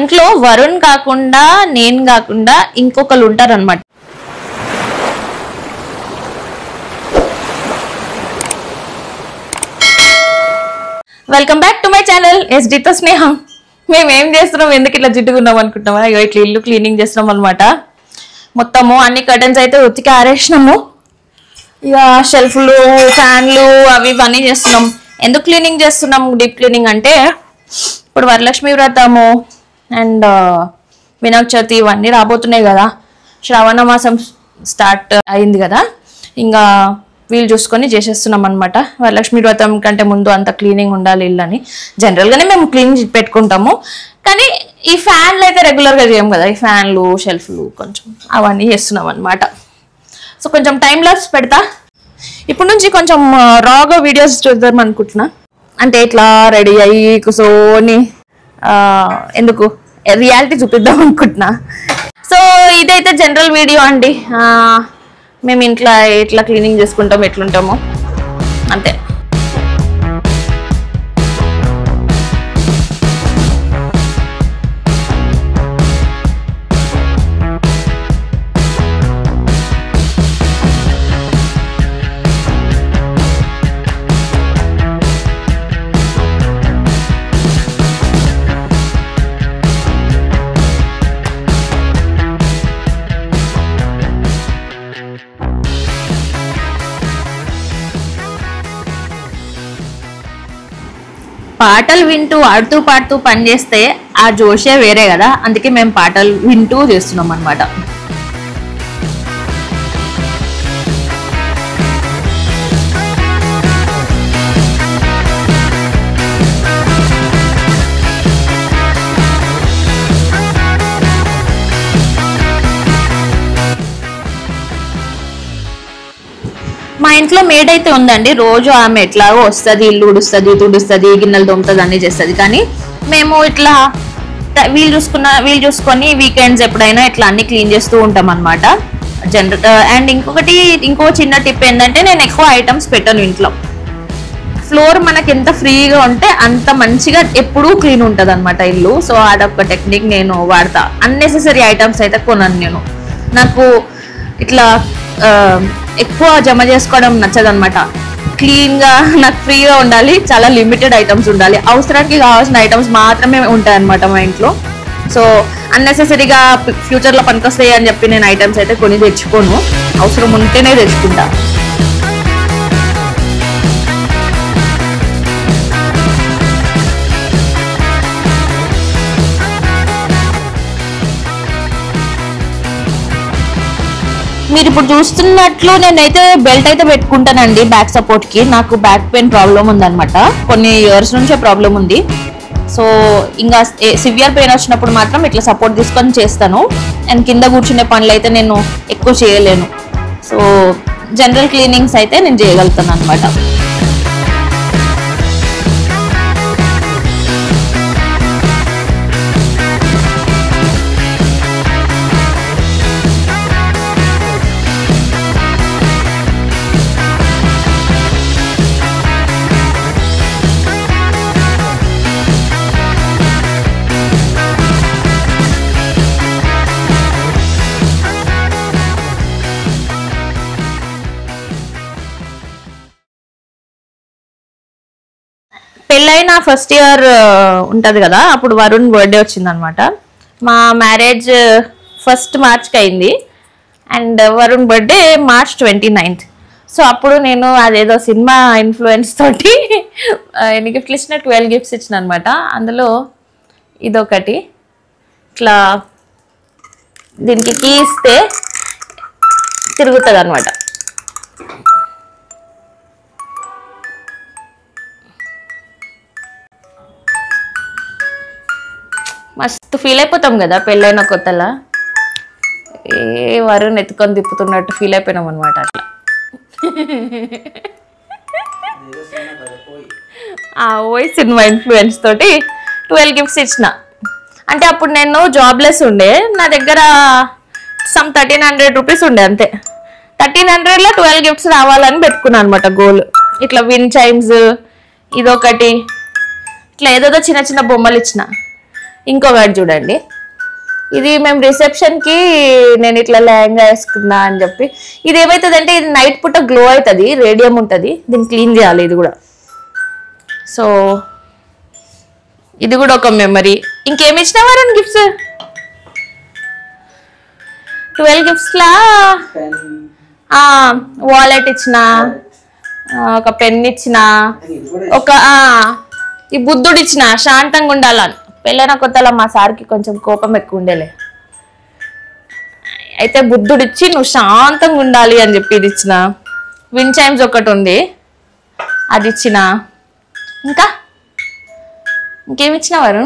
ఇంట్లో వరుణ్ కాకుండా నేను కాకుండా ఇంకొకరు ఉంటారు అనమాట welcome back to my channel ఎస్డితో స్నేహం మేము ఏం చేస్తున్నాం ఎందుకు ఇట్లా జిడ్డుకున్నాం అనుకుంటున్నామా ఇగో ఇట్లా ఇల్లు క్లీనింగ్ చేస్తున్నాం అనమాట మొత్తము అన్ని కర్టన్స్ అయితే ఉతికి ఆరేసినాము ఇక షెల్ఫ్లు ఫ్యాన్లు అవి ఇవన్నీ చేస్తున్నాం ఎందుకు క్లీనింగ్ చేస్తున్నాం డీప్ క్లీనింగ్ అంటే ఇప్పుడు వరలక్ష్మి వ్రతము అండ్ వినాయక చవితి ఇవన్నీ రాబోతున్నాయి కదా శ్రావణ మాసం స్టార్ట్ అయింది కదా ఇంకా వీలు చూసుకొని చేసేస్తున్నాం అనమాట వరలక్ష్మి వ్రతం కంటే ముందు అంత క్లీనింగ్ ఉండాలి ఇల్లు అని జనరల్గానే మేము క్లీన్ పెట్టుకుంటాము కానీ ఈ ఫ్యాన్లు అయితే రెగ్యులర్గా చేయం కదా ఈ ఫ్యాన్లు షెల్ఫ్లు కొంచెం అవన్నీ చేస్తున్నాం అనమాట సో కొంచెం టైం లాస్ పెడతా ఇప్పుడు నుంచి కొంచెం రాగా వీడియోస్ చూద్దాం అనుకుంటున్నా అంటే ఇట్లా రెడీ అయ్యి కూర్చొని ఆ, ఎందుకు రియాలిటీ చూపిద్దాం అనుకుంటున్నా సో ఇదైతే జనరల్ వీడియో అండి ఆ, మేము ఇంట్లో ఎట్లా క్లీనింగ్ చేసుకుంటాం ఎట్లుంటామో అంతే పాటలు వింటూ ఆడుతూ పాడుతూ పని చేస్తే ఆ జోషే వేరే కదా అందుకే మేము పాటలు వింటూ చేస్తున్నాం అనమాట మా ఇంట్లో మేడ్ అయితే ఉందండి రోజు ఆమె ఎట్లాగో వస్తుంది ఇల్లు ఉడుస్తుంది తుడుస్తుంది గిన్నెలు తోముతుంది అన్ని చేస్తుంది కానీ మేము ఇట్లా ట- వీలు చూసుకున్న వీలు చూసుకొని వీకెండ్స్ ఎప్పుడైనా ఇట్లా అన్ని క్లీన్ చేస్తూ ఉంటాం అనమాట జనరల్ అండ్ ఇంకొకటి ఇంకో చిన్న టిప్ ఏంటంటే నేను ఎక్కువ ఐటమ్స్ పెట్టను ఇంట్లో ఫ్లోర్ మనకి ఎంత ఫ్రీగా ఉంటే అంత మంచిగా ఎప్పుడూ క్లీన్ ఉంటుంది అనమాట ఇల్లు సో అదొక టెక్నిక్ నేను వాడతా అన్నెసెసరీ ఐటమ్స్ అయితే కొనను నేను నాకు ఇట్లా ఆ, ఎక్కువ జమ చేసుకోవడం నచ్చదు అనమాట క్లీన్గా నాకు ఫ్రీగా ఉండాలి చాలా లిమిటెడ్ ఐటమ్స్ ఉండాలి అవసరానికి కావాల్సిన ఐటమ్స్ మాత్రమే ఉంటాయి అనమాట మా ఇంట్లో సో అన్నెసెసరీగా ఫ్యూచర్లో పనికొస్తాయి అని చెప్పి నేను ఐటమ్స్ అయితే కొని తెచ్చుకోను అవసరం ఉంటేనే తెచ్చుకుంటా మీరు ఇప్పుడు చూస్తున్నట్లు నేనైతే బెల్ట్ అయితే పెట్టుకుంటానండి బ్యాక్ సపోర్ట్ కి నాకు బ్యాక్ పెయిన్ ప్రాబ్లం ఉందన్నమాట కొన్ని ఇయర్స్ నుంచే ప్రాబ్లం ఉంది సో ఇంకా సివియర్ పెయిన్ వచ్చినప్పుడు మాత్రం ఇట్లా సపోర్ట్ తీసుకొని చేస్తాను అండ్ కింద కూర్చునే పనులు అయితే నేను ఎక్కువ చేయలేను సో జనరల్ క్లీనింగ్స్ అయితే నేను చేయగలుగుతాను అనమాట పెళ్ళైన ఫస్ట్ ఇయర్ ఉంటది కదా అప్పుడు వరుణ్ బర్త్డే వచ్చింది అనమాట మా మ్యారేజ్ ఫస్ట్ మార్చ్కి అయింది and Varun birthday March twenty ninth so అప్పుడు నేను అదేదో సినిమా ఇన్ఫ్లుయెన్స్ తోటి ఆ, ఎన్ని గిఫ్ట్లు ఇచ్చిన ట్వెల్వ్ గిఫ్ట్స్ ఇచ్చిన అనమాట అందులో ఇదొకటి ఇట్లా దీనికి కీ ఇస్తే తిరుగుతుంది అనమాట మస్తు ఫీల్ అయిపోతాం కదా పెళ్ళైన కొత్తలా ఏ వరుణ్ ఎత్తుకొని తిప్పుతున్నట్టు ఫీల్ అయిపోయినాం అనమాట అట్లా ఆ ఓయ్ సినిమా ఇన్ఫ్లుయెన్స్ తోటి ట్వెల్వ్ గిఫ్ట్స్ ఇచ్చిన అంటే అప్పుడు నేను జాబ్లెస్ ఉండే నా దగ్గర సమ్ థర్టీన్ హండ్రెడ్ రూపీస్ ఉండే అంతే థర్టీన్ హండ్రెడ్లో ట్వెల్వ్ గిఫ్ట్స్ రావాలని పెట్టుకున్నాను అనమాట గోల్ ఇట్లా విన్ చైమ్స్ ఇదొకటి ఇట్లా ఏదేదో చిన్న చిన్న బొమ్మలు ఇచ్చిన ఇంకొకటి చూడండి ఇది మేము రిసెప్షన్కి నేను ఇట్లా లెహంగా వేసుకున్నా అని చెప్పి ఇది ఏమవుతుందంటే ఇది నైట్ పూట గ్లో అవుతుంది రేడియం ఉంటుంది దీన్ని క్లీన్ చేయాలి ఇది కూడా సో ఇది కూడా ఒక మెమరీ ఇంకేమి ఇచ్చినావారు గిఫ్ట్స్ ట్వెల్వ్ గిఫ్ట్స్లా పెన్ వాలెట్ ఇచ్చిన ఆ, ఒక పెన్ ఇచ్చిన ఇది కూడా ఒక ఆ, ఈ బుద్ధుడు ఇచ్చిన శాంతంగా ఉండాలని పెళ్ళైన కొత్తలో మా సార్కి కొంచెం కోపం ఎక్కువ ఉండేలే అయితే బుద్ధుడు ఇచ్చి నువ్వు శాంతంగా ఉండాలి అని చెప్పి ఇది ఇచ్చిన విన్ చైమ్స్ ఒకటి ఉంది అది ఇచ్చిన ఇంకా ఇంకేమి ఇచ్చిన వారు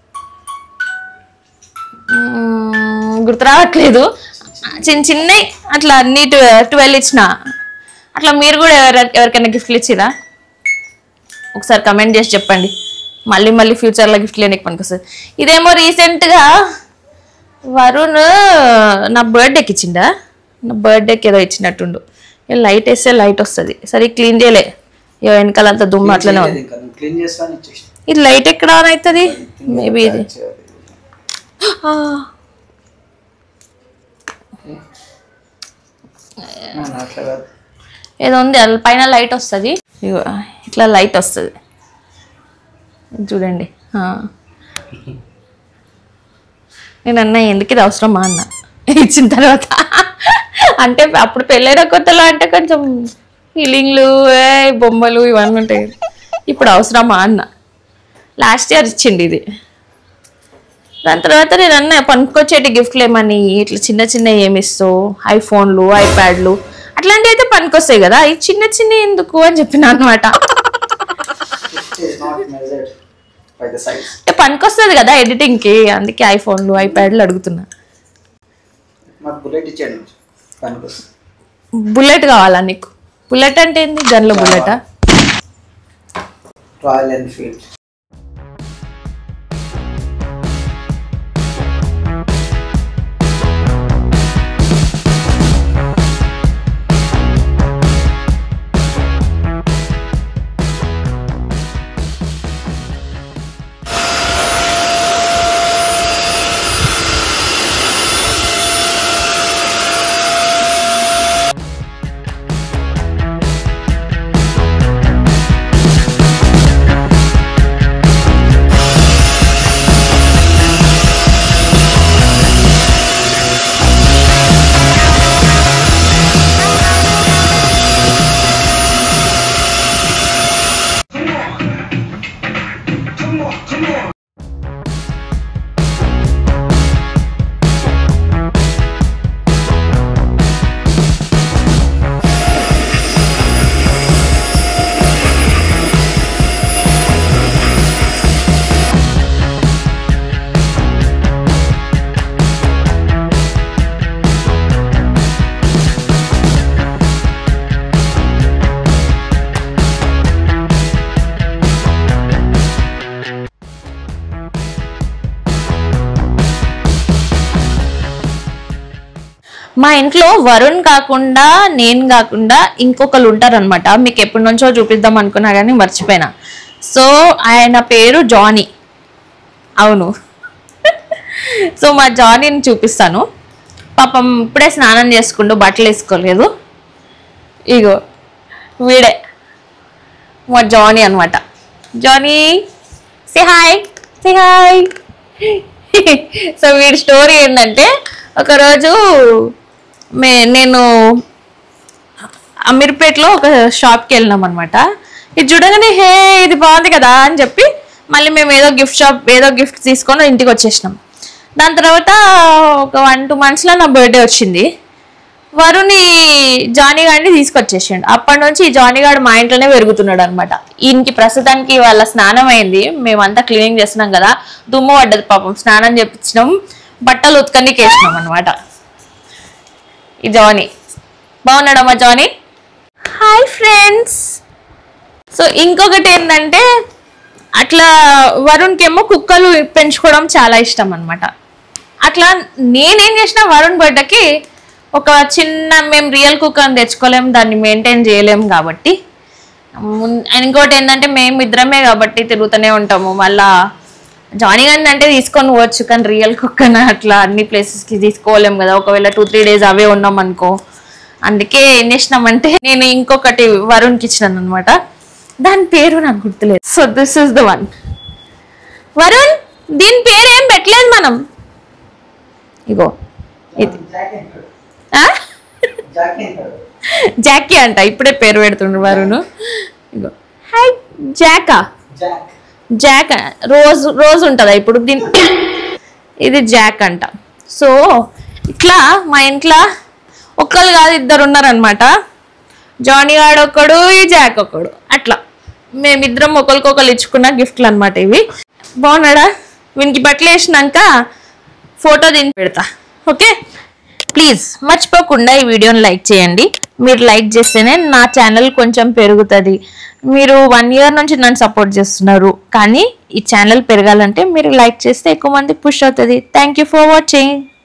మ్మ్, గుర్తు రావట్లేదు చిన్న చిన్నవి అట్లా అన్ని ట్వెల్వ్ ఇచ్చిన అట్లా మీరు కూడా ఎవర ఎవరికైనా గిఫ్ట్లు ఇచ్చిరా ఒకసారి కమెంట్ చేసి చెప్పండి మళ్ళీ మళ్ళీ ఫ్యూచర్లో గిఫ్ట్లు లేనికి పనికొస్తుంది ఇదేమో రీసెంట్గా వరుణ్ నా బర్త్డేకి ఇచ్చిండా నా బర్త్డేకి ఏదో ఇచ్చినట్టుండు ఇక లైట్ వేస్తే లైట్ వస్తుంది సరే క్లీన్ చేయలే ఇక వెనకాలంతా దుమ్ము అట్లనే ఉంది ఇంకా నువ్వు క్లీన్ చేస్తాను ఇచ్చేసి ఇది లైట్ ఎక్కడ ఆన్ అవుతుంది మేబీ ఇది ఆ, అట్లా కాదు ఏదో ఉంది అది పైన లైట్ వస్తుంది ఇగో ఇట్లా లైట్ వస్తుంది చూడండి ఆ. నేను అన్న ఎందుకు ఇది అవసరమా అన్న ఇచ్చిన తర్వాత అంటే అప్పుడు పెళ్ళైన కొత్తలో అంటే కొంచెం ఫీలింగ్లు ఏ బొమ్మలు ఇవన్నీ ఉంటాయి ఇప్పుడు అవసరమా అన్న లాస్ట్ ఇయర్ ఇచ్చింది ఇది దాని తర్వాత నేను అన్న పనికొచ్చేటి గిఫ్ట్లు ఏమని ఇట్లా చిన్న చిన్న ఏమి ఇస్తావు ఐఫోన్లు ఐప్యాడ్లు అట్లాంటివి అయితే పనికొస్తాయి కదా ఈ చిన్న చిన్న ఎందుకు అని చెప్పిన అనమాట It is not measured by the size. అంటే పనికొస్తుంది కదా ఎడిటింగ్కి అందుకే ఐఫోన్లు ఐప్యాడ్లు అడుగుతున్నా మాకు బుల్లెట్ ఇచ్చాడు పనికొస్తుంది బుల్లెట్ కావాలా నీకు బుల్లెట్ అంటే ఏంది గన్లో బుల్లెటా రాయల్ ఎన్ఫీల్డ్ మా ఇంట్లో వరుణ్ కాకుండా నేను కాకుండా ఇంకొకరు ఉంటారనమాట మీకు ఎప్పటి నుంచో చూపిద్దాం అనుకున్నా కానీ మర్చిపోయినా సో ఆయన పేరు జానీ అవును సో మా జానీని చూపిస్తాను పాపం ఇప్పుడే స్నానం చేసుకుంటూ బట్టలు వేసుకోలేదు ఇగో వీడే మా జానీ అనమాట Johnny say hi say hi so వీడి స్టోరీ ఏంటంటే ఒకరోజు మే నేను అమీర్పేట్లో ఒక షాప్కి వెళ్ళినాం అనమాట ఇది చూడగానే హే ఇది బాగుంది కదా అని చెప్పి మళ్ళీ మేము ఏదో గిఫ్ట్ షాప్ ఏదో గిఫ్ట్ తీసుకొని ఇంటికి వచ్చేసినాం దాని తర్వాత ఒక వన్ టూ మంత్స్లో నా బర్త్డే వచ్చింది వరుణి జానీ గారిని తీసుకొచ్చేసిండు అప్పటి నుంచి ఈ జానీ గారు మా ఇంట్లోనే పెరుగుతున్నాడు అనమాట ఈయనకి ప్రస్తుతానికి వాళ్ళ స్నానం అయింది మేమంతా క్లీనింగ్ చేస్తున్నాం కదా దుమ్ము పడ్డది పాపం స్నానం చేపించినాం బట్టలు ఉతకనికి వేసినాం అనమాట ఈ జానీ బాగున్నాడమ్మా జానీ హాయ్ ఫ్రెండ్స్ సో ఇంకొకటి ఏంటంటే అట్లా వరుణ్కి ఏమో కుక్కలు పెంచుకోవడం చాలా ఇష్టం అనమాట అట్లా నేనేం చేసిన వరుణ్ బర్త్డేకి ఒక చిన్న మేము రియల్ కుక్కర్ని తెచ్చుకోలేం దాన్ని మెయింటైన్ చేయలేం కాబట్టి మున్- ఇంకోటి ఏంటంటే మేము ఇద్దరమే కాబట్టి తిరుగుతూనే ఉంటాము మళ్ళా జాయిన్ గారిని అంటే తీసుకొని పోవచ్చు కానీ రియల్ కుక్కన అట్లా అన్ని ప్లేసెస్కి తీసుకోలేం కదా ఒకవేళ టూ త్రీ డేస్ అవే ఉన్నాం అనుకో అందుకే ఏం చేసినామంటే నేను ఇంకొకటి వరుణ్కి ఇచ్చినాను అనమాట దాని పేరు నాకు గుర్తులేదు so this is the one Varun దీని పేరు ఏం పెట్టలేదు మనం ఇగో ఇది Jack and her. ఆ? Jack and her. జాకీ అంట ఇప్పుడే పేరు పెడుతుండ్రు వరుణ్ ఇగో హాయ్ జాకా Jack. జాక్ రోజ్ రోజ్ ఉంటుందా ఇప్పుడు దీని ఇది జాక్ అంట సో ఇట్లా మా ఇంట్లో ఒక్కరు కాదు ఇద్దరు ఉన్నారనమాట జానీ గాడు ఒకడు ఈ జాక్ ఒకడు అట్లా మేమిద్దరం ఒకరికొకరు ఇచ్చుకున్న గిఫ్ట్లు అనమాట ఇవి బాగున్నాడా వీనికి బట్టలు వేసినాక ఫోటో దీన్ని పెడతా ఓకే ప్లీజ్ మర్చిపోకుండా ఈ వీడియోని లైక్ చేయండి మీరు లైక్ చేస్తేనే నా ఛానల్ కొంచెం పెరుగుతుంది మీరు వన్ ఇయర్ నుంచి నన్ను సపోర్ట్ చేస్తున్నారు కానీ ఈ ఛానల్ పెరగాలంటే మీరు లైక్ చేస్తే ఎక్కువ మంది పుష్ అవుతుంది థ్యాంక్ యూ ఫర్ వాచింగ్